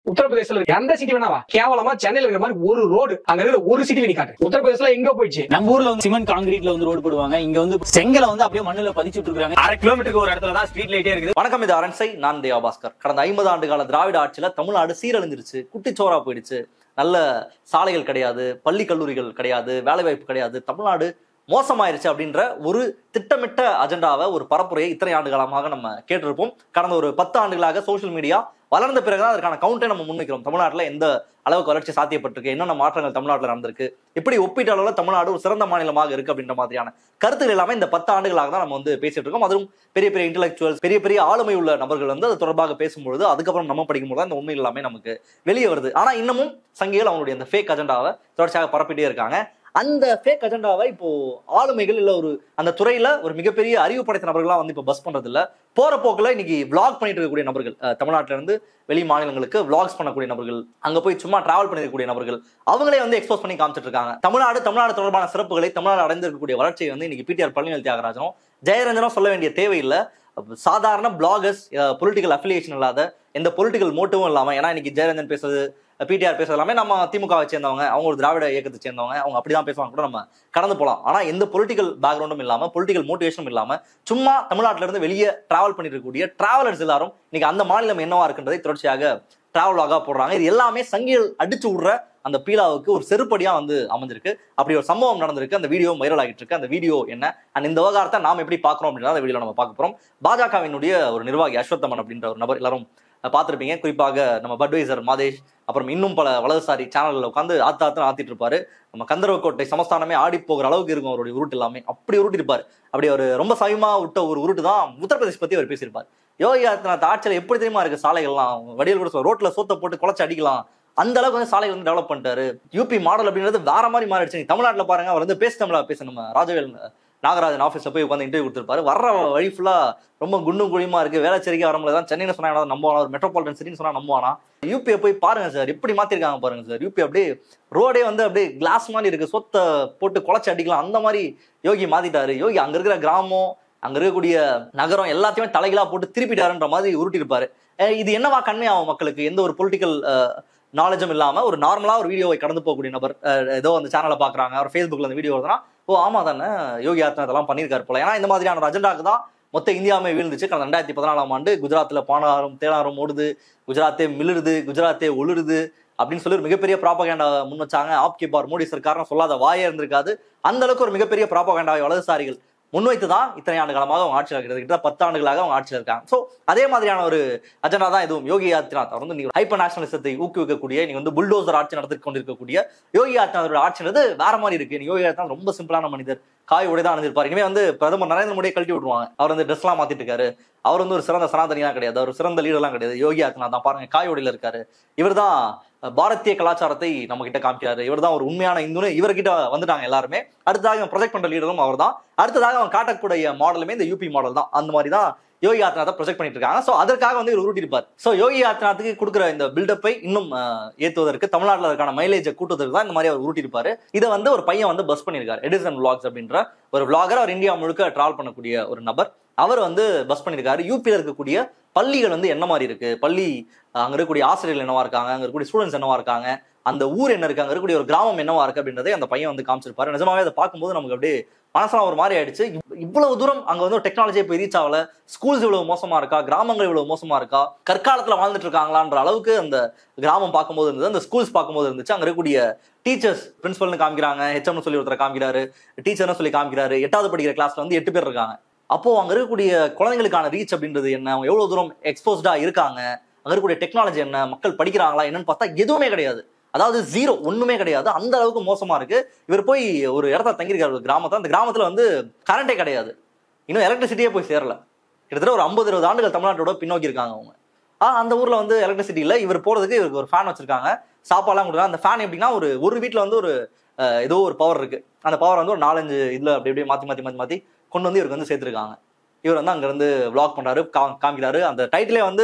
உத்தரப்பிரதேசல இருக்க எந்த சிட்டி வேணாவா கேவலமா சென்னையில இருக்கிற மாதிரி ஒரு ரோடு அங்க இருக்கிற ஒரு சிட்டி வேணி காட்டு உத்தரப்பிரதேசல எங்க போயிடுச்சு நம்ம ஊர்ல வந்து சிமெண்ட் காங்கிரீட்ல வந்து ரோடு போடுவாங்க இங்க வந்து செங்கலை வந்து அப்படியே மண்ணுல பதிச்சுட்டு இருக்காங்க அரை கிலோமீட்டருக்கு ஒரு இடத்துல தான் ஸ்ட்ரீட் லைட்டே இருக்குது வணக்கம் இது அரண்சை நான் தேவா பாஸ்கர் கடந்த ஐம்பது ஆண்டு கால திராவிட ஆட்சியில தமிழ்நாடு சீரழிஞ்சிருச்சு குட்டிச்சோரா போயிடுச்சு நல்ல சாலைகள் கிடையாது பள்ளி கல்லூரிகள் கிடையாது வேலைவாய்ப்பு கிடையாது தமிழ்நாடு மோசமாயிருச்சு அப்படின்ற ஒரு திட்டமிட்ட அஜெண்டாவை ஒரு பரப்புரையை இத்தனை ஆண்டு காலமாக நம்ம கேட்டிருப்போம் கடந்த ஒரு பத்து ஆண்டுகளாக சோஷியல் மீடியா வளர்ந்த பிறகுதான் அதற்கான கவுண்டை நம்ம முன்வைக்கிறோம் தமிழ்நாட்டில் எந்த அளவுக்கு வளர்ச்சி சாத்தியப்பட்டிருக்கு என்னென்ன மாற்றங்கள் தமிழ்நாட்டில் நடந்திருக்கு எப்படி ஒப்பீட்டு அளவில் தமிழ்நாடு ஒரு சிறந்த மாநிலமாக இருக்கு அப்படின்ற மாதிரியான கருத்துக்கள் எல்லாமே இந்த பத்து ஆண்டுகளாக தான் நம்ம வந்து பேசிட்டு இருக்கோம் அதுவும் பெரிய பெரிய இன்டெலெக்சுவல்ஸ் பெரிய பெரிய ஆளுமை உள்ள நபர்கள் வந்து அது தொடர்பாக பேசும்பொழுது அதுக்கப்புறம் நம்ம படிக்கும்போது தான் இந்த உண்மைகள் எல்லாமே நமக்கு வெளியே வருது ஆனா இன்னமும் சங்கிகள் அவங்களுடைய அந்த ஃபேக் அஜெண்டாவை தொடர்ச்சியாக பரப்பிட்டே இருக்காங்க அந்த ஃபேக் அஜெண்டாவை இப்போ ஆளுமைகள் இல்ல ஒரு அந்த துறையில ஒரு மிகப்பெரிய அறிவு படைத்த நபர்கள்லாம் வந்து இப்போ பஸ் பண்றது இல்ல போற போக்குல இன்னைக்கு vlog பண்ணிட்டு இருக்கக்கூடிய நபர்கள் அஹ், தமிழ்நாட்டுல இருந்து வெளி மாநிலங்களுக்கு vlogs பண்ணக்கூடிய நபர்கள் அங்க போய் சும்மா டிராவல் பண்ணிருக்கக்கூடிய நபர்கள் அவங்களே வந்து எக்ஸ்போஸ் பண்ணி காமிச்சிட்டு இருக்காங்க தமிழ்நாடு தமிழ்நாடு தொடர்பான சிறப்புகளை தமிழ்நாடு அடைந்திருக்கக்கூடிய வளர்ச்சியை வந்து இன்னைக்கு பிடிஆர் பழனிவேல் தியாகராஜனும் ஜெயரஞ்சனும் சொல்ல வேண்டிய தேவையில்லை சாதாரண பிளாகர்ஸ் பொலிட்டிக்கல் அஃபிலியேஷன் இல்லாத எந்த பொலிட்டிக்கல் மோட்டிவும் இல்லாம ஏன்னா இன்னைக்கு ஜெயரஞ்சன் பேசுறது பிடிஆர் பேசுறது எல்லாமே நம்ம திமுகவை சேர்ந்தவங்க அவங்க ஒரு திராவிட இயக்கத்தை சேர்ந்தவங்க அவங்க அப்படிதான் பேசுவாங்க கூட நம்ம கடந்து போலாம் ஆனா எந்த பொலிட்டிக்கல் பேக்ரவுண்டும் இல்லாம பொலிட்டிக்கல் மோட்டிவேஷனும் இல்லாம சும்மா தமிழ்நாட்டுல இருந்து வெளியே டிராவல் பண்ணிட்டு இருக்கக்கூடிய டிராவலர்ஸ் எல்லாரும் இன்னைக்கு அந்த மாநிலம் என்னவா இருக்குன்றதை தொடர்ச்சியாக டிராவலாக போடுறாங்க இது எல்லாமே சங்கிகள் அடிச்சு விடுற அந்த பீலாவுக்கு ஒரு செருப்படியா வந்து அமைஞ்சிருக்கு அப்படி ஒரு சம்பவம் நடந்திருக்கு அந்த வீடியோ வைரல் ஆகிட்டு இருக்கு அந்த வீடியோ என்ன அண்ட் இந்த விவகாரத்தை நாம எப்படி பார்க்கறோம் அப்படின்றத அந்த வீடியோ நம்ம பார்க்க போறோம் பாஜகவினுடைய ஒரு நிர்வாகி அஸ்வத்தமன் அப்படின்ற ஒரு நபர் எல்லாரும் பார்த்திருப்பீங்க குறிப்பாக நம்ம பட்வைசர் மாதேஷ் அப்புறம் இன்னும் பல வலதுசாரி சேனல்களில் உட்காந்து ஆத்து ஆத்து ஆத்திட்டு இருப்பாரு நம்ம கந்தரவக்கோட்டை சமஸ்தானமே ஆடி போகிற அளவுக்கு இருக்கும் அவருடைய உருட்டு எல்லாமே அப்படி உருட்டிருப்பார் அப்படி அவர் ரொம்ப சமயமா விட்ட ஒரு உருட்டு தான் உத்தரப்பிரதேஷ் பத்தி அவர் பேசியிருப்பார் யோகி ஆதித்யநாத் ஆட்சியில் எப்படி தெரியுமா இருக்கு சாலைகள்லாம் வடியல் கூட சொல்ல ரோட்ல சோத்த போட்டு குழச்சி அடிக்கலாம் அந்த அளவுக்கு வந்து சாலைகள் வந்து டெவலப் பண்ணிட்டாரு யூபி மாடல் அப்படின்றது வேற மாதிரி மாறிடுச்சு நீங்க தமிழ்நாட்டுல பாருங்க அவர் வந்து பேச தமிழா பேச நம்ம ராஜவேல் நாகராஜன் ஆஃபீஸ்ல போய் உட்காந்து இன்டர்வியூ கொடுத்துருப்பாரு வர்ற வழி ஃபுல்லா ரொம்ப குண்டும் குழியுமா இருக்கு வேலைச்சேரிக்கை வரமுடியல தான் சென்னைன்னு சொன்னா யாராவது நம்புவானா ஒரு மெட்ரோபாலிட்டன் சிட்டின்னு சொன்னா நம்புவானா யூபியை போய் பாருங்க சார் எப்படி மாத்திருக்காங்க பாருங்க சார் யூபி அப்படியே ரோடே வந்து அப்படியே கிளாஸ் மாதிரி இருக்கு சொத்தை போட்டு குழச்சி அடிக்கலாம் அந்த மாதிரி யோகி மாத்திட்டாரு யோகி அங்க இருக்கிற கிராமம் அங்க இருக்கக்கூடிய நகரம் எல்லாத்தையுமே தலைகளா போட்டு திருப்பிட்டாருன்ற மாதிரி உருட்டிருப்பாரு அஹ் இது என்னவா கண்மையாகும் மக்களுக்கு எந்த ஒரு பொலிட்டிக்கல் நாலேஜும் இல்லாம ஒரு நார்மலா ஒரு வீடியோவை கடந்து போகக்கூடிய நபர் அஹ் ஏதோ அந்த சேனலை பாக்குறாங்க அவர் ஃபேஸ்புக்ல அந்த வீடியோ வருதுன்னா ஓ ஆமா தானே யோகி ஆத்மா இதெல்லாம் பண்ணியிருக்காரு போல ஏன்னா இந்த மாதிரியான ஒரு அஜெண்டாக்கு தான் மொத்த இந்தியாவுமே வீழ்ந்துச்சு கடந்த ரெண்டாயிரத்தி பதினாலாம் ஆண்டு குஜராத்ல பானாரும் தேனாரும் ஓடுது குஜராத்தே மிளிருது குஜராத்தே ஒளிருது அப்படின்னு சொல்லி ஒரு மிகப்பெரிய ப்ராபகேண்டா முன் வச்சாங்க ஆப்கே பார் மோடி சர்க்கார்னு சொல்லாத வாயே இருந்திருக்காது அந்த அளவுக்கு ஒரு மிகப்பெரிய ப்ராபகேண்டாவை வலதுசாரிகள் முன்வைத்து தான் இத்தனை ஆண்டு காலமாக அவங்க ஆட்சியில் இருக்கிறது கிட்ட பத்து ஆண்டுகளாக அவங்க ஆட்சியில் இருக்காங்க ஸோ அதே மாதிரியான ஒரு அஜெண்டா தான் இதுவும் யோகி ஆதித்யநாத் அவர் வந்து நீங்க ஹைப்பர் நேஷனலிசத்தை ஊக்குவிக்கக்கூடிய நீங்க வந்து புல்டோசர் ஆட்சி நடத்தி கொண்டிருக்கக்கூடிய யோகி ஆதித்யநாதோட ஆட்சின்றது வேற மாதிரி இருக்கு நீங்க யோகி ஆதித்யநாத் ரொம்ப சிம்பிளான மனிதர் காய் உடை தான் அணிஞ்சிருப்பார் இனிமே வந்து பிரதமர் நரேந்திர மோடியை கழட்டி விட்டுருவாங்க அவர் வந்து ட்ரெஸ்லாம் மாத்திட்டு இருக்காரு அவர் வந்து ஒரு சிறந்த சனாதனியா கிடையாது அவர் சிறந்த லீடர்லாம் கிடையாது யோகி ஆதித்யநாத் தான் பாருங்க காய் உடையில இருக்காரு இவர் தான் பாரதிய கலாச்சாரத்தை நம்ம கிட்ட காமிக்கிறாரு இவர் தான் ஒரு உண்மையான இந்துன்னு இவர்கிட்ட வந்துட்டாங்க எல்லாருமே அடுத்ததாக ப்ரொஜெக்ட் பண்ற லீடரும் அவர் தான் அடுத்ததாக அவன் காட்டக்கூடிய மாடலுமே இந்த யூபி மாடல் தான் அந்த மாதிரி தான் யோகி ஆத்நாத்தை ப்ரொஜெக்ட் பண்ணிட்டு இருக்காங்க ஸோ அதற்காக வந்து இவர் உருட்டிருப்பார் ஸோ யோகி ஆத்நாத்துக்கு கொடுக்குற இந்த பில்டப்பை இன்னும் அஹ், ஏத்துவதற்கு தமிழ்நாட்டில் அதற்கான மைலேஜை கூட்டுவதற்கு தான் இந்த மாதிரி அவர் உருட்டிருப்பாரு இதை வந்து ஒரு பையன் வந்து பஸ் பண்ணியிருக்காரு எடிசன் vlogs அப்படின்ற ஒரு vlogger அவர் இந்தியா முழுக்க ட்ராவல் பண்ணக்கூடிய ஒரு நபர் அவர் வந்து பஸ் பண்ணியிருக்காரு யூபியில் இருக்கக்கூடிய பள்ளிகள் வந்து என்ன மாதிரி இருக்கு பள்ளி அஹ், அங்க இருக்கக்கூடிய ஆசிரியர்கள் என்னவா இருக்காங்க அங்க இருக்கக்கூடிய ஸ்டூடெண்ட்ஸ் என்னவா இருக்காங்க அந்த ஊர் என்ன இருக்கு அங்க இருக்கக்கூடிய ஒரு கிராமம் என்னவா இருக்கு அப்படின்றதை அந்த பையன் வந்து காமிச்சிருப்பாரு நிஜமாவே அதை பார்க்கும்போது நமக்கு அப்படியே மனசுலாம் ஒரு மாதிரி ஆயிடுச்சு இவ்- இவ்வளவு தூரம் அங்க வந்து டெக்னாலஜி போய் ரீச் ஆகல ஸ்கூல்ஸ் இவ்வளவு மோசமா இருக்கா கிராமங்கள் இவ்வளவு மோசமா இருக்கா கற்காலத்துல வாழ்ந்துட்டு இருக்காங்களான்ற அளவுக்கு அந்த கிராமம் பார்க்கும்போது இருந்தது அந்த ஸ்கூல்ஸ் பார்க்கும்போது இருந்துச்சு அங்க இருக்கக்கூடிய டீச்சர்ஸ் பிரின்சிபல்னு காமிக்கிறாங்க ஹெச்எம்னு சொல்லி ஒருத்தர் காமிக்கிறாரு டீச்சர்னு சொல்லி காமிக்கிறாரு எட்டாவது படிக்கிற கிளாஸ்ல வந்து எட்டு பேர் இருக்காங்க அப்போ அங்க இருக்கக்கூடிய குழந்தைங்களுக்கான ரீச் அப்படின்றது என்ன அவங்க எவ்வளவு தூரம் எக்ஸ்போஸ்டா இருக்காங்க அங்க இருக்கக்கூடிய டெக்னாலஜி என்ன மக்கள் படிக்கிறாங்களா என்னன்னு பார்த்தா எதுவுமே கிடையாது அதாவது ஜீரோ ஒண்ணுமே கிடையாது அந்த அளவுக்கு மோசமா இருக்கு இவர் போய் ஒரு இடத்துல தங்கியிருக்காரு ஒரு கிராமத்தை அந்த கிராமத்துல வந்து கரண்டே கிடையாது இன்னும் எலக்ட்ரிசிட்டியே போய் சேரல கிட்டத்தட்ட ஒரு ஐம்பது இருபது ஆண்டுகள் தமிழ்நாட்டோட பின்னோக்கி இருக்காங்க அவங்க ஆ அந்த ஊர்ல வந்து எலக்ட்ரிசிட்டி இல்ல இவர் போறதுக்கு இவருக்கு ஒரு ஃபேன் வச்சிருக்காங்க சாப்பாடுலாம் கொடுக்குறாங்க அந்த ஃபேன் எப்படின்னா ஒரு ஒரு வீட்ல வந்து ஒரு அஹ், ஏதோ ஒரு பவர் இருக்கு அந்த பவர் வந்து ஒரு நாலஞ்சு இதுல அப்படி அப்படியே மாத்தி மாத்தி மாத்தி மாத்தி கொண்டு வந்து இவருக்கு வந்து சேர்த்திருக்காங்க இவர் வந்து அங்க இருந்து vlog பண்றாரு கா- காமிக்கிறாரு அந்த டைட்டிலே வந்து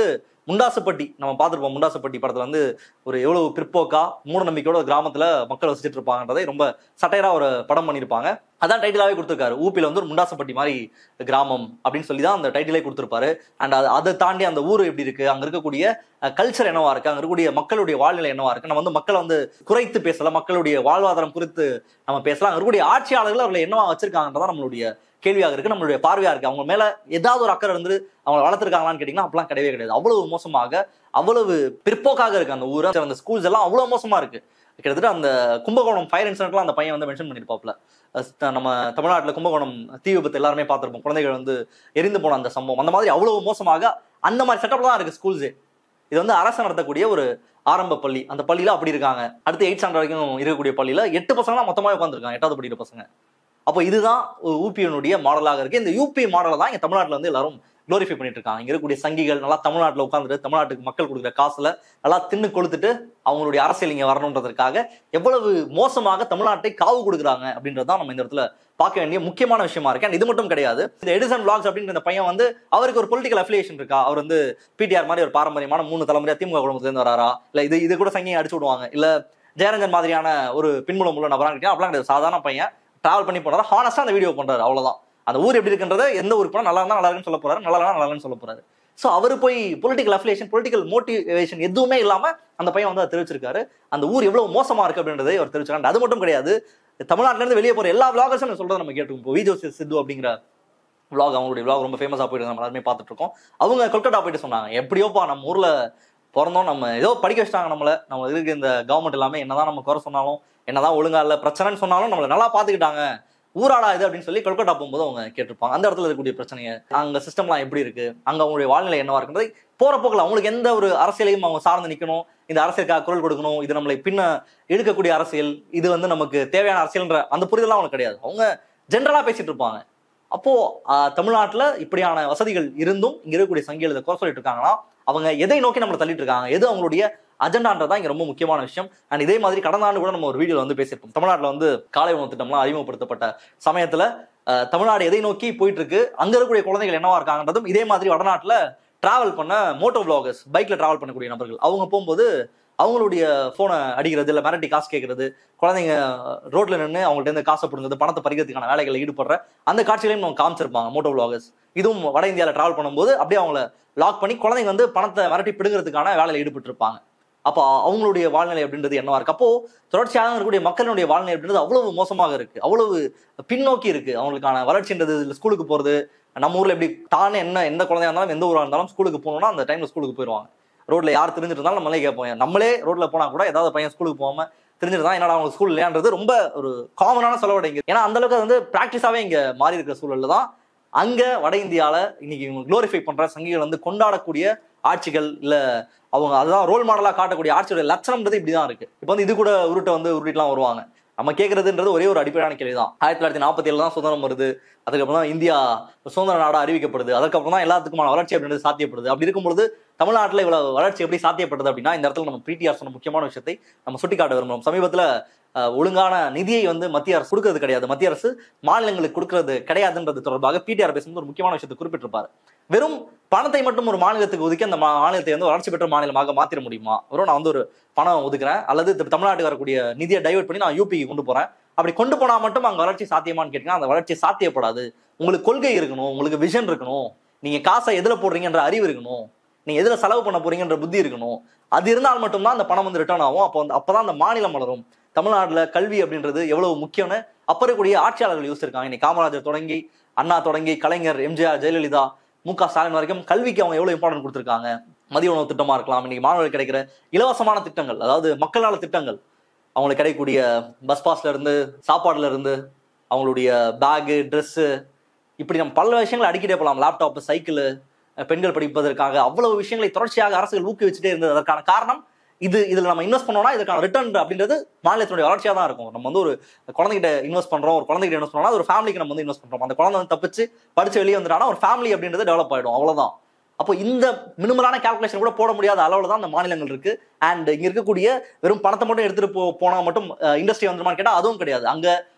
முண்டாசுப்பட்டி நம்ம பார்த்துருப்போம் முண்டாசுப்பட்டி படத்துல வந்து ஒரு எவ்வளவு பிற்போக்கா மூட நம்பிக்கையோட ஒரு கிராமத்துல மக்கள் வசிச்சுட்டு இருப்பாங்கன்றதை ரொம்ப சட்டையரா ஒரு படம் பண்ணியிருப்பாங்க அதான் டைட்டிலாவே கொடுத்துருக்காரு ஊப்பில வந்து ஒரு முண்டாசுப்பட்டி மாதிரி கிராமம் அப்படின்னு சொல்லி தான் அந்த டைட்டிலே கொடுத்துருப்பாரு அண்ட் அது அதை தாண்டி அந்த ஊர் எப்படி இருக்கு அங்க இருக்கக்கூடிய கல்ச்சர் என்னவா இருக்கு அங்க இருக்கக்கூடிய மக்களுடைய வாழ்நிலை என்னவா இருக்கு நம்ம வந்து மக்களை வந்து குறைத்து பேசல மக்களுடைய வாழ்வாதாரம் குறித்து நம்ம பேசலாம் அங்க இருக்கக்கூடிய ஆட்சியாளர்கள் அவர்களை என்னவா வச்சிருக்காங்கன்றதான் நம்மளுடைய கேள்வியாக இருக்கு நம்மளுடைய பார்வையா இருக்கு அவங்க மேல ஏதாவது ஒரு அக்கறை இருந்து அவங்க வளர்த்துருக்காங்களான்னு கேட்டீங்கன்னா அப்பெல்லாம் கிடையவே கிடையாது அவ்வளவு மோசமாக அவ்வளவு பிற்போக்காக இருக்கு அந்த ஊர் அந்த ஸ்கூல்ஸ் எல்லாம் அவ்வளவு மோசமா இருக்கு கிட்டத்தட்ட அந்த கும்பகோணம் ஃபயர் இன்சிடென்ட்லாம் அந்த பையன் வந்து மென்ஷன் பண்ணிருப்பாப்ல அஹ் நம்ம தமிழ்நாட்டுல கும்பகோணம் தீ விபத்து எல்லாருமே பார்த்திருப்போம் குழந்தைகள் வந்து எரிந்து போன அந்த சம்பவம் அந்த மாதிரி அவ்வளவு மோசமாக அந்த மாதிரி செட்டப்ல தான் இருக்கு ஸ்கூல்ஸே இது வந்து அரசு நடத்தக்கூடிய ஒரு ஆரம்ப பள்ளி அந்த பள்ளியில அப்படி இருக்காங்க அடுத்து எயிட் ஸ்டாண்டர்ட் வரைக்கும் இருக்கக்கூடிய பள்ளியில எட்டு பசங்க மொத்தமாக உட்காந்துருக்காங்க எட்டாவது படிக்கிற பசங்க அப்போ இதுதான் யூபியினுடைய மாடலாக இருக்கு இந்த யூபி மாடலை தான் இங்க தமிழ்நாட்டுல வந்து எல்லாரும் க்ளோரிஃபை பண்ணிட்டு இருக்காங்க இங்க இருக்கக்கூடிய சங்கிகள் நல்லா தமிழ்நாட்டுல உட்காந்துட்டு தமிழ்நாட்டுக்கு மக்கள் கொடுக்குற காசுல நல்லா தின்னு கொளுத்துட்டு அவங்களுடைய அரசியல் இங்க வரணுன்றதுக்காக எவ்வளவு மோசமாக தமிழ்நாட்டை காவு கொடுக்குறாங்க அப்படின்றதான் நம்ம இந்த இடத்துல பார்க்க வேண்டிய முக்கியமான விஷயமா இருக்கு And இது மட்டும் கிடையாது இந்த எடிசன் vlogs அப்படின்ற இந்த பையன் வந்து அவருக்கு ஒரு பொலிட்டிக்கல் அஃபிலியேஷன் இருக்கா அவர் வந்து பிடிஆர் மாதிரி ஒரு பாரம்பரியமான மூணு தலைமுறையா திமுக குடும்பத்துல இருந்து வராரா இல்ல இது இது கூட சங்கியை அடிச்சு விடுவாங்க இல்ல ஜெயரஞ்சன் மாதிரியான ஒரு பின்புலம் உள்ள நபரான்னு கேட்டா அப்படிலாம் கிடையாது சாதாரண பையன் டிராவல் பண்ணி போனாரா ஹானஸ்டா அந்த வீடியோ பண்றாரு அவ்வளவுதான் அந்த ஊர் எப்படி இருக்குன்றத எந்த ஊருக்கு போனா நல்லா இருந்தா நல்லா இருக்குன்னு சொல்ல போறாரு நல்லா இருந்தா நல்லா இருக்குன்னு சொல்ல போறாரு சோ அவர் போய் பொலிட்டிக்கல் அஃபிலியேஷன் பொலிட்டிக்கல் மோட்டிவேஷன் எதுவுமே இல்லாம அந்த பையன் வந்து அதை தெரிவிச்சிருக்காரு அந்த ஊர் எவ்வளவு மோசமா இருக்கு அப்படின்றதை அவர் தெரிவிச்சிருக்காரு அது மட்டும் கிடையாது தமிழ்நாட்டுல இருந்து வெளியே போற எல்லா விளாகர்ஸும் சொல்றதை நம்ம கேட்டுருக்கோம் இப்போ விஜய் சித்து அப்படிங்கிற vlog அவங்களுடைய vlog ரொம்ப ஃபேமஸா போயிட்டு நம்ம எல்லாருமே பார்த்துட்டு இருக்கோம் அவங்க கொல்கட்டா போயிட்டு சொன்னாங்க எப்படியோப்பா நம்ம ஊர்ல பிறந்தோம் நம்ம ஏதோ படிக்க வச்சிட்டாங்க நம்மள நம்ம இருக்க இந்த கவர்மெண்ட் எல்லாமே என்னதான் நம்ம குறை சொன்னாலும் என்னதான் ஒழுங்கா இல்ல பிரச்சனைன்னு சொன்னாலும் நம்மள நல்லா பாத்துக்கிட்டாங்க ஊராடா இது அப்படின்னு சொல்லி கொல்கட்டா போகும்போது அவங்க கேட்டிருப்பாங்க அந்த இடத்துல இருக்கக்கூடிய பிரச்சனைங்க அங்க சிஸ்டம்லாம் எப்படி இருக்கு அங்க அவங்களுடைய வாழ்நிலை என்னவா இருக்குன்றது போற போக்கில் அவங்களுக்கு எந்த ஒரு அரசியலையும் அவங்க சார்ந்து நிக்கணும் இந்த அரசியலுக்காக குரல் கொடுக்கணும் இது நம்மளை பின்ன இழுக்கக்கூடிய அரசியல் இது வந்து நமக்கு தேவையான அரசியல்ன்ற அந்த புரிதலாம் அவங்களுக்கு கிடையாது அவங்க ஜென்ரலா பேசிட்டு இருப்பாங்க அப்போ ஆஹ், தமிழ்நாட்டுல இப்படியான வசதிகள் இருந்தும் இங்க இருக்கக்கூடிய சங்கிகள் இதை குறை சொல்லிட்டு இருக்காங்கன்னா அவங்க எதை நோக்கி நம்மளை தள்ளிட்டு இருக்காங்க எது அவங்களுடைய அஜெண்டான்றதான் இங்க ரொம்ப முக்கியமான விஷயம் அண்ட் இதே மாதிரி கடந்த ஆண்டு கூட நம்ம ஒரு வீடியோல வந்து பேசியிருப்போம் தமிழ்நாட்டுல வந்து காலை உணவு திட்டம்லாம் அறிமுகப்படுத்தப்பட்ட சமயத்துல ஆஹ், தமிழ்நாடு எதை நோக்கி போயிட்டு இருக்கு அங்க இருக்கக்கூடிய குழந்தைகள் என்னவா இருக்காங்கன்றதும் இதே மாதிரி வடநாட்டுல டிராவல் பண்ண மோட்டோ vloggers பைக்ல டிராவல் பண்ணக்கூடிய நபர்கள் அவங்க போகும்போது அவங்களுடைய போனை அடிக்கிறது இல்ல மிரட்டி காசு கேட்கறது குழந்தைங்க ரோட்ல நின்று அவங்கள்ட்ட இருந்து காசை பிடுங்கிறது பணத்தை பறிக்கிறதுக்கான வேலைகளை ஈடுபடுற அந்த காட்சிகளையும் நம்ம காமிச்சிருப்பாங்க மோட்டோ vloggers இதுவும் வட இந்தியால டிராவல் பண்ணும்போது அப்படியே அவங்கள லாக் பண்ணி குழந்தைங்க வந்து பணத்தை மிரட்டி பிடுங்கிறதுக்கான வேலையில ஈடுபட்டு இருப்பாங்க அப்போ அவங்களுடைய வாழ்நிலை அப்படின்றது என்னவா இருக்கு அப்போ தொடர்ச்சியாக இருக்கக்கூடிய மக்களுடைய வாழ்நிலை அப்படின்றது அவ்வளவு மோசமாக இருக்கு அவ்வளவு பின்னோக்கி இருக்கு அவங்களுக்கான வளர்ச்சின்றது இல்ல ஸ்கூலுக்கு போறது நம்ம ஊர்ல எப்படி தானே என்ன எந்த குழந்தையா இருந்தாலும் எந்த ஊரா இருந்தாலும் ஸ்கூலுக்கு போகணும்னா அந்த டைம்ல ஸ்கூலுக்கு போயிடுவாங்க ரோட்ல யார் தெரிஞ்சிட்டு இருந்தாலும் நம்மளே கேட்போம் நம்மளே ரோட்ல போனா கூட ஏதாவது பையன் ஸ்கூலுக்கு போகாம தெரிஞ்சிட்டு தான் என்னடா அவங்க ஸ்கூல் இல்லையான்றது ரொம்ப ஒரு காமனான செலவடை இங்க ஏன்னா அந்த அளவுக்கு அது வந்து பிராக்டிஸாவே இங்க மாறி இருக்கிற சூழல்ல தான் அங்க வட இந்தியால இன்னைக்கு இவங்க குளோரிஃபை பண்ற சங்கிகள் வந்து கொண்டாடக்கூடிய ஆட்சிகள் இல்ல அவங்க அதுதான் ரோல் மாடலா காட்டக்கூடிய ஆட்சியோட லட்சணம்ன்றது இப்படிதான் இருக்கு இப்போ வந்து இது கூட உருட்டை வந்து உருட்டிலாம் வருவாங்க நம்ம கேட்கறதுன்றது ஒரே ஒரு அடிப்படையான கேள்வி தான் ஆயிரத்தி தொள்ளாயிரத்தி நாற்பத்தி ஏழு தான் சுதந்திரம் வருது அதுக்கப்புறம் தான் இந்தியா சுதந்திர நாடா அறிவிக்கப்படுது அதுக்கப்புறம் தான் எல்லாத்துக்குமான வளர்ச்சி அப்படின்றது சாத்தியப்படுது அப்படி இருக்கும்பொழுது தமிழ்நாட்டில் இவ்வளவு வளர்ச்சி எப்படி சாத்தியப்படுது அப்படின்னா இந்த இடத்துல நம்ம பிடிஆர் சொன்ன முக்கியமான விஷயத்தை நம்ம சுட்டிக்காட்ட விரும்புறோம் சமீபத்துல அஹ், ஒழுங்கான நிதியை வந்து மத்திய அரசு கொடுக்கறது கிடையாது மத்திய அரசு மாநிலங்களுக்கு கொடுக்கறது கிடையாதுன்றது தொடர்பாக பிடிஆர் பேசும்போது ஒரு முக்கியமான விஷயத்தை குறிப்பிட்டிருப்பாரு வெறும் பணத்தை மட்டும் ஒரு மாநிலத்துக்கு ஒதுக்கி அந்த மா- மாநிலத்தை வந்து வளர்ச்சி பெற்ற மாநிலமாக மாத்திர முடியுமா வெறும் நான் வந்து ஒரு பணம் ஒதுக்குறேன் அல்லது தி- தமிழ்நாட்டுக்கு வரக்கூடிய நிதியை டைவர்ட் பண்ணி நான் யூபிக்கு கொண்டு போறேன் அப்படி கொண்டு போனா மட்டும் அங்க வளர்ச்சி சாத்தியமான்னு கேட்டீங்கன்னா அந்த வளர்ச்சி சாத்தியப்படாது உங்களுக்கு கொள்கை இருக்கணும் உங்களுக்கு விஷன் இருக்கணும் நீங்க காசை எதுல போடுறீங்கன்ற அறிவு இருக்கணும் நீங்க எதுல செலவு பண்ண போறீங்கன்ற புத்தி இருக்கணும் அது இருந்தால் மட்டும்தான் அந்த பணம் வந்து ரிட்டர்ன் ஆகும் அப்போ வந்து அப்பதான் அந்த மாநிலம் வளரும் தமிழ்நாட்டுல கல்வி அப்படின்றது எவ்வளவு முக்கியம்னு அப்ப இருக்கக்கூடிய ஆட்சியாளர்கள் யோசிச்சிருக்காங்க இன்னைக்கு காமராஜர் தொடங்கி அண்ணா தொடங்கி கலைஞர் எம்ஜிஆர் ஜெயலலிதா மு க ஸ்டாலின் வரைக்கும் கல்விக்கு அவங்க எவ்வளவு இம்பார்ட்டன்ட் கொடுத்திருக்காங்க மதிய உணவு திட்டமா இருக்கலாம் இன்னைக்கு மாணவர்களுக்கு கிடைக்கிற இலவசமான திட்டங்கள் அதாவது மக்கள் நல திட்டங்கள் அவங்களுக்கு கிடைக்கக்கூடிய பஸ் பாஸ்ல இருந்து சாப்பாடுல இருந்து அவங்களுடைய பேகு ட்ரெஸ்ஸு இப்படி நம்ம பல விஷயங்களை அடிக்கிட்டே போகலாம் லேப்டாப் சைக்கிள் பெண்கள் படிப்பதற்காக அவ்வளவு விஷயங்களை தொடர்ச்சியாக அரசுகள் ஊக்குவிச்சுட்டே இருந்தது அதற்கான காரணம் இது இதுல நம்ம இன்வெஸ்ட் பண்ணோம்னா இதுக்கான ரிட்டர்ன் அப்படின்றது மாநிலத்தினுடைய வளர்ச்சியா தான் இருக்கும் நம்ம வந்து ஒரு குழந்தைகிட்ட இன்வெஸ்ட் பண்றோம் ஒரு குழந்தைகிட்ட இன்வெஸ்ட் பண்ணோம்னா அது ஒரு ஃபேமிலிக்கு நம்ம வந்து இன்வெஸ்ட் பண்றோம் அந்த குழந்தை வந்து தப்பிச்சு படிச்சு வெளியே வந்துட்டானா ஒரு ஃபேமிலி அப்படின்றது டெவலப் ஆயிடும் அவ்வளவுதான் அப்போ இந்த மினிமலான கால்குலேஷன் கூட போட முடியாத அளவுல தான் அந்த மாநிலங்கள் இருக்கு அண்ட் இங்க இருக்கக்கூடிய வெறும் பணத்தை மட்டும் எடுத்துட்டு போ போனா மட்டும் இண்டஸ்ட்ரி வந்துருமான்னு கேட்டா அதுவும் கிடையாது அங்க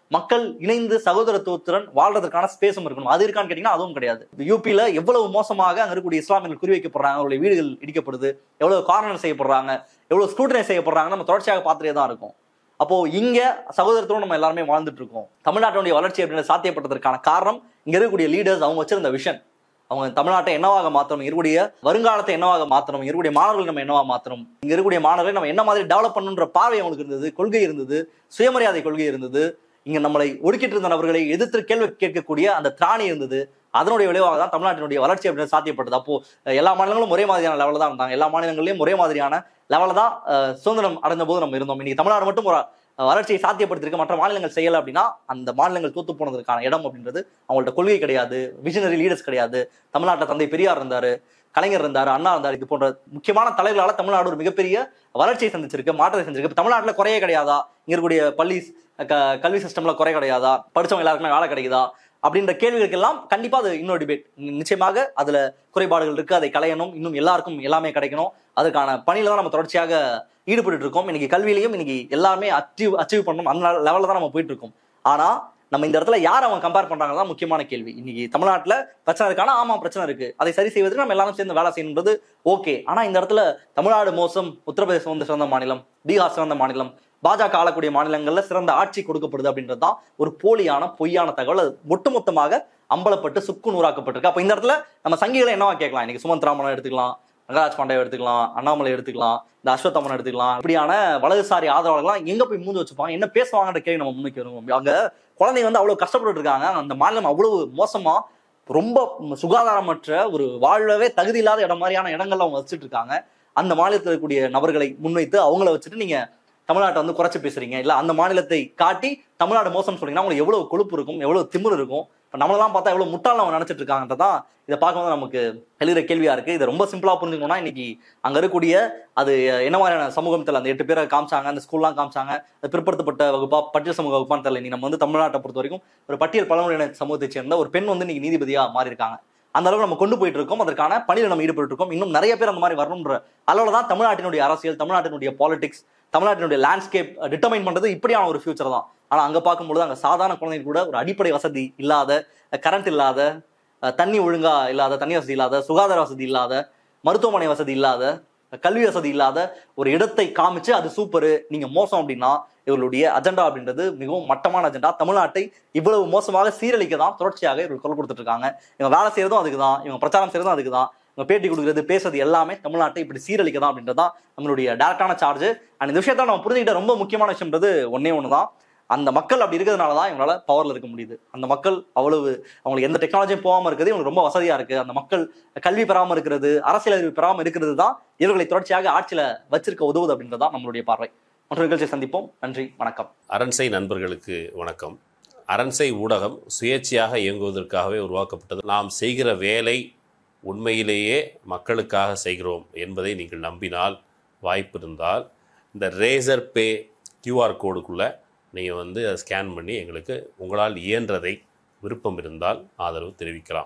மக்கள் இணைந்து சகோதரத்துவத்துடன் வாழ்றதுக்கான ஸ்பேஸும் இருக்கணும் அது இருக்கான்னு கேட்டீங்கன்னா அதுவும் கிடையாது யூபியில எவ்வளவு மோசமாக அங்க இருக்கக்கூடிய இஸ்லாமியர்கள் குறிவைக்கப்படுறாங்க அவருடைய வீடுகள் இடிக்கப்படுது எவ்வளவு காரணம் செய்யப்படுறாங்க எவ்வளவு ஸ்கூட்டனை செய்யப்படுறாங்க நம்ம தொடர்ச்சியாக பார்த்துட்டே தான் இருக்கும் அப்போ இங்க சகோதரத்தோட நம்ம எல்லாருமே வாழ்ந்துட்டு இருக்கோம் தமிழ்நாட்டினுடைய வளர்ச்சி அப்படின்னு சாத்தியப்பட்டதற்கான காரணம் இங்க இருக்கக்கூடிய லீடர்ஸ் அவங்க வச்சிருந்த விஷன் அவங்க தமிழ்நாட்டை என்னவாக மாற்றணும் இருக்கக்கூடிய வருங்காலத்தை என்னவாக மாற்றணும் இருக்கக்கூடிய மாணவர்கள் நம்ம என்னவா மாற்றணும் இங்க இருக்கக்கூடிய மாணவர்களை நம்ம என்ன மாதிரி டெவலப் பண்ணணுன்ற பார்வை அவங்களுக்கு இருந்தது கொள்கை இருந்தது சுயமரியாதை கொள்கை இருந்தது இங்க நம்மளை ஒடுக்கிட்டு இருந்த நபர்களை எதிர்த்து கேள்வி கேட்கக்கூடிய அந்த திராணி இருந்தது அதனுடைய விளைவாக தான் தமிழ்நாட்டினுடைய வளர்ச்சி அப்படின்னு சாத்தியப்பட்டது அப்போ அஹ், எல்லா மாநிலங்களும் ஒரே மாதிரியான லெவலில் தான் இருந்தாங்க எல்லா மாநிலங்களையும் ஒரே மாதிரியான லெவலில் தான் அஹ், சுதந்திரம் அடைந்த போது நம்ம இருந்தோம் இன்னைக்கு தமிழ்நாடு மட்டும் ஒரு அஹ், வளர்ச்சியை சாத்தியப்படுத்திருக்கு மற்ற மாநிலங்கள் செய்யலை அப்படின்னா அந்த மாநிலங்கள் தூத்து போனதற்கான இடம் அப்படின்றது அவங்கள்ட்ட கொள்கை கிடையாது விஷனரி லீடர்ஸ் கிடையாது தமிழ்நாட்டில் தந்தை பெரியார் இருந்தாரு கலைஞர் இருந்தாரு அண்ணா இருந்தார் இது போன்ற முக்கியமான தலைவர்களால தமிழ்நாடு ஒரு மிகப்பெரிய வளர்ச்சியை சந்திச்சிருக்கு மாற்றத்தை சந்திச்சிருக்கு இப்ப தமிழ்நாட்டுல குறையே கிடையாதா இங்க இருக்கக்கூடிய பள்ளி க- கல்வி சிஸ்டம்ல குறை கிடையாதா படிச்சவங்க எல்லாருக்குமே வேலை கிடைக்குதா அப்படின்ற கேள்விகளுக்கெல்லாம் கண்டிப்பா அது இன்னொரு டிபேட் நிச்சயமாக அதுல குறைபாடுகள் இருக்கு அதை களையணும் இன்னும் எல்லாருக்கும் எல்லாமே கிடைக்கணும் அதுக்கான பணியில தான் நம்ம தொடர்ச்சியாக ஈடுபட்டு இருக்கோம் இன்னைக்கு கல்வியிலையும் இன்னைக்கு எல்லாமே அச்சீவ் அச்சீவ் பண்ணணும் அந்த லெவலில் தான் நம்ம போயிட்டு இருக்கோம் ஆனா நம்ம இந்த இடத்துல யார் அவங்க கம்பேர் பண்றாங்க தான் முக்கியமான கேள்வி இன்னைக்கு தமிழ்நாட்டுல பிரச்சனை இருக்கானா ஆமா பிரச்சனை இருக்கு அதை சரி செய்வதற்கு நம்ம எல்லாரும் சேர்ந்து வேலை செய்யணுன்றது ஓகே ஆனா இந்த இடத்துல தமிழ்நாடு மோசம் உத்தரப்பிரதேசம் வந்து சிறந்த மாநிலம் பீகார் சிறந்த மாநிலம் பாஜக ஆளக்கூடிய மாநிலங்கள்ல சிறந்த ஆட்சி கொடுக்கப்படுது அப்படின்றது தான் ஒரு போலியான பொய்யான தகவல் அது ஒட்டுமொத்தமாக அம்பலப்பட்டு சுக்கு நூறாக்கப்பட்டிருக்கு அப்ப இந்த இடத்துல நம்ம சங்கிகளை என்னவா கேட்கலாம் இன்னைக்கு சுமந்த் ராமனை எடுத்துக்கலாம் ரங்கராஜ் பாண்டே எடுத்துக்கலாம் அண்ணாமலை எடுத்துக்கலாம் இந்த அஸ்வத்தமன் எடுத்துக்கலாம் இப்படியான வலதுசாரி ஆதரவாளர்கள்லாம் எங்க போய் மூஞ்சி வச்சுப்பாங்க என்ன பேசுவாங்கன்ற கேள்வி நம்ம முன்னுக்கு வருவோம் அங்க குழந்தைங்க வந்து அவ்வளவு கஷ்டப்பட்டு இருக்காங்க அந்த மாநிலம் அவ்வளவு மோசமா ரொம்ப சுகாதாரமற்ற ஒரு வாழவே தகுதி இல்லாத இடம் மாதிரியான இடங்கள்ல அவங்க வச்சுட்டு இருக்காங்க அந்த மாநிலத்தில் இருக்கக்கூடிய நபர்களை முன்வைத்து அவங்கள வச்சுட்டு நீங்க தமிழ்நாட்டை வந்து குறைச்சு பேசுறீங்க இல்ல அந்த மாநிலத்தை காட்டி தமிழ்நாடு மோசம் சொல்றீங்கன்னா உங்களுக்கு எவ்வளவு கொழுப்பு இருக்கும் எவ்வளவு திமிரு இருக்கும் இப்ப நம்மளெல்லாம் பார்த்தா எவ்வளவு முட்டாள் நம்ம நினைச்சிட்டு இருக்காங்கன்றதான் இதை பார்க்கும்போது நமக்கு எழுகிற கேள்வியா இருக்கு இதை ரொம்ப சிம்பிளா புரிஞ்சுக்கணும்னா இன்னைக்கு அங்க இருக்கக்கூடிய அது என்ன மாதிரியான சமூகம் தெரியல அந்த எட்டு பேரை காமிச்சாங்க அந்த ஸ்கூல்லாம் காமிச்சாங்க அது பிற்படுத்தப்பட்ட வகுப்பா பட்டியல் சமூக வகுப்பான்னு தெரியல நீ நம்ம வந்து தமிழ்நாட்டை பொறுத்த வரைக்கும் ஒரு பட்டியல் பழங்குடியின சமூகத்தை சேர்ந்த ஒரு பெண் வந்து இன்னைக்கு நீதிபதியா மாறி இருக்காங்க அந்த அளவுக்கு நம்ம கொண்டு போயிட்டு இருக்கோம் அதற்கான பணியில் நம்ம ஈடுபட்டு இருக்கோம் இன்னும் நிறைய பேர் அந்த மாதிரி வரணுன்ற அளவுல தான் தமிழ்நாட்டினுடைய அரசியல் தமிழ்நாட்டினுடைய பாலிடிக்ஸ் தமிழ்நாட்டினுடைய லேண்ட்ஸ்கேப் டிட்டர்மைன் பண்றது இப்படியான ஒரு ஃபியூச்சர் தான் ஆனா அங்க பார்க்கும்பொழுது அங்க சாதாரண குழந்தைங்க கூட ஒரு அடிப்படை வசதி இல்லாத கரண்ட் இல்லாத அஹ், தண்ணி ஒழுங்கா இல்லாத தண்ணி வசதி இல்லாத சுகாதார வசதி இல்லாத மருத்துவமனை வசதி இல்லாத கல்வி வசதி இல்லாத ஒரு இடத்தை காமிச்சு அது சூப்பரு நீங்க மோசம் அப்படின்னா இவர்களுடைய அஜெண்டா அப்படின்றது மிகவும் மட்டமான அஜெண்டா தமிழ்நாட்டை இவ்வளவு மோசமாக சீரழிக்க தான் தொடர்ச்சியாக இவர்கள் குரல் கொடுத்துட்டு இருக்காங்க இவங்க வேலை செய்யறதும் அதுக்கு தான் இவங்க பிரச்சாரம் செய்யறதும் அதுக்கு தான் இவங்க பேட்டி கொடுக்குறது பேசுறது எல்லாமே தமிழ்நாட்டை இப்படி சீரழிக்க தான் அப்படின்றது தான் நம்மளுடைய டேரக்டான சார்ஜ் அண்ட் இந்த விஷயத்த நம்ம புரிஞ்சுக்கிட்ட ரொம்ப முக்கியமான விஷயம்ன்றது ஒன்னே ஒன்று தான் அந்த மக்கள் அப்படி இருக்கிறதுனால தான் இவங்களால பவர்ல இருக்க முடியுது அந்த மக்கள் அவ்வளவு அவங்களுக்கு எந்த டெக்னாலஜியும் போகாம இருக்குது இவங்களுக்கு ரொம்ப வசதியா இருக்கு அந்த மக்கள் கல்வி பெறாம இருக்கிறது அரசியல் அறிவு பெறாம இருக்கிறது தான் இவர்களை தொடர்ச்சியாக ஆட்சியில வச்சிருக்க உதவுது அப்படின்றது தான் நம்மளுடைய பார்வை மற்றொரு நிகழ்ச்சியை சந்திப்போம் நன்றி வணக்கம் அரண்சை நண்பர்களுக்கு வணக்கம் அரண்சை ஊடகம் சுயேட்சையாக இயங்குவதற்காகவே உருவாக்கப்பட்டது நாம் செய்கிற வேலை உண்மையிலேயே மக்களுக்காக செய்கிறோம் என்பதை நீங்கள் நம்பினால் வாய்ப்பு இருந்தால் இந்த ரேசர் பே கியூஆர் கோடுக்குள்ளே நீங்கள் வந்து அதை ஸ்கேன் பண்ணி எங்களுக்கு உங்களால் இயன்றதை விருப்பம் இருந்தால் ஆதரவு தெரிவிக்கலாம்